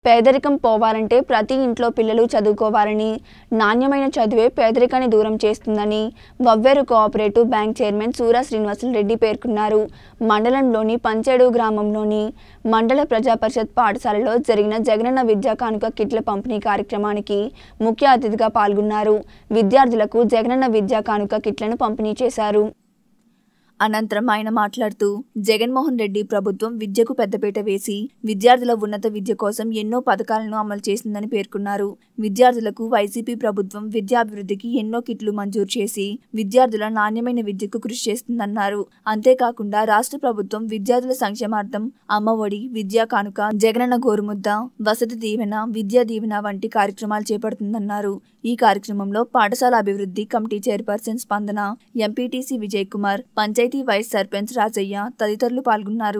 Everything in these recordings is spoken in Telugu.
పేదరికం పోవాలంటే ప్రతి ఇంట్లో పిల్లలు చదువుకోవాలని నాణ్యమైన చదువే పేదరికాన్ని దూరం చేస్తుందని Vavveru cooperative bank chairman Sura Srinivasulu Reddy పేర్కొన్నారు మండలంలోని పంచేడు గ్రామంలోని మండల ప్రజా పరిషత్ పాఠశాలలో జరిగిన జగనన్న విద్యా కానుక కిట్ల పంపిణీ కార్యక్రమానికి ముఖ్య అతిథిగా పాల్గొన్నారు విద్యార్థులకు జగనన్న విద్యా కానుక కిట్లను పంపిణీ చేశారు అనంతరం ఆయన మాట్లాడుతూ జగన్మోహన్ రెడ్డి ప్రభుత్వం విద్యకు పెద్దపీట వేసి విద్యార్థుల ఉన్నత విద్య కోసం ఎన్నో పథకాలను అమలు చేసిందని పేర్కొన్నారు విద్యార్థులకు వైసీపీ ప్రభుత్వం విద్యాభివృద్ధికి ఎన్నో కిట్లు మంజూరు చేసి విద్యార్థుల నాణ్యమైన విద్యకు కృషి చేస్తుందన్నారు అంతేకాకుండా రాష్ట్ర ప్రభుత్వం విద్యార్థుల సంక్షేమార్థం అమ్మఒడి విద్యా కానుక జగనన్న గోరుముద్ద వసతి దీవెన విద్యా దీవెన వంటి కార్యక్రమాలు చేపడుతుందన్నారు ఈ కార్యక్రమంలో పాఠశాల అభివృద్ధి committee chairperson Spandana MPTC Vijay Kumar panchayati vice sarpanch Rajaiah తదితరులు పాల్గొన్నారు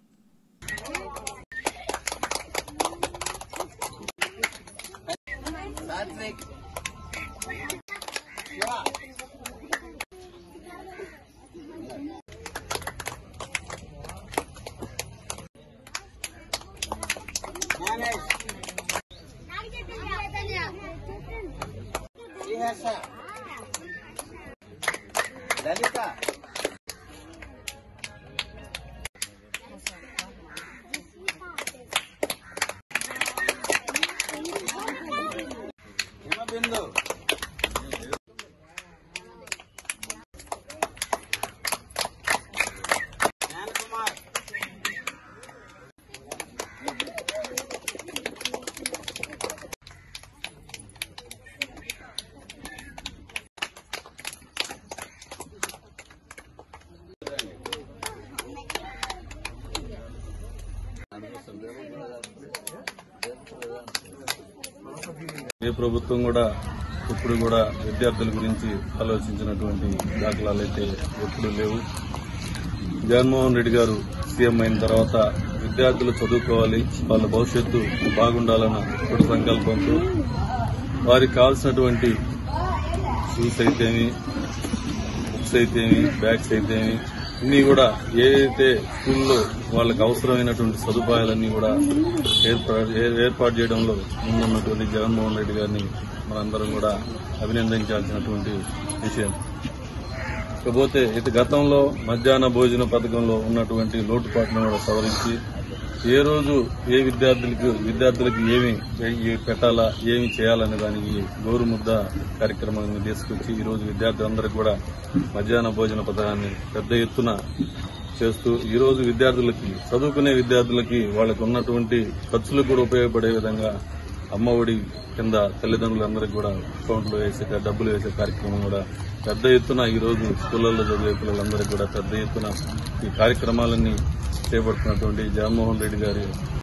లలిత హిమబిందు జ్ఞానకుమార్ ఏ ప్రభుత్వం కూడా ఇప్పుడు కూడా విద్యార్థుల గురించి ఆలోచించినటువంటి దాఖలాలు అయితే ఎప్పుడూ లేవు జగన్మోహన్ రెడ్డి గారు సీఎం అయిన తర్వాత విద్యార్థులు చదువుకోవాలి వాళ్ళ భవిష్యత్తు బాగుండాలన్న దృఢ సంకల్పంతో వారికి కావాల్సినటువంటి షూస్ అయితేమి బుక్స్ అయితేమి బ్యాగ్స్ అయితేమి ఇన్ని కూడా ఏదైతే స్కూల్లో వాళ్ళకి అవసరమైనటువంటి సదుపాయాలన్నీ కూడా ఏర్పాటు ఏ- ఏర్పాటు చేయడంలో ముందున్నటువంటి జగన్మోహన్ రెడ్డి గారిని మనందరం కూడా అభినందించాల్సినటువంటి విషయం ఇకపోతే ఇటు గతంలో మధ్యాహ్న భోజన పథకంలో ఉన్నటువంటి లోటుపాట్లను కూడా సవరించి ఏ రోజు ఏ విద్యార్థులకు విద్యార్థులకు ఏమి ఏ- పెట్టాలా ఏమి చేయాలనే దానికి గోరుముద్ద కార్యక్రమాన్ని తీసుకొచ్చి ఈ రోజు విద్యార్థులందరికీ కూడా మధ్యాహ్న భోజన పథకాన్ని పెద్ద ఎత్తున చేస్తూ ఈ రోజు విద్యార్థులకి చదువుకునే విద్యార్థులకి వాళ్ళకు ఉన్నటువంటి ఖర్చులకు కూడా ఉపయోగపడే విధంగా అమ్మఒడి కింద తల్లిదండ్రులందరికీ కూడా అకౌంట్లో వేసే డబ్బులు వేసే కార్యక్రమం కూడా పెద్ద ఎత్తున ఈ రోజు స్కూళ్ళల్లో చదివే పిల్లలందరికీ కూడా పెద్ద ఎత్తున ఈ కార్యక్రమాలన్నీ చేపడుతున్నటువంటి జగన్మోహన్ రెడ్డి గారి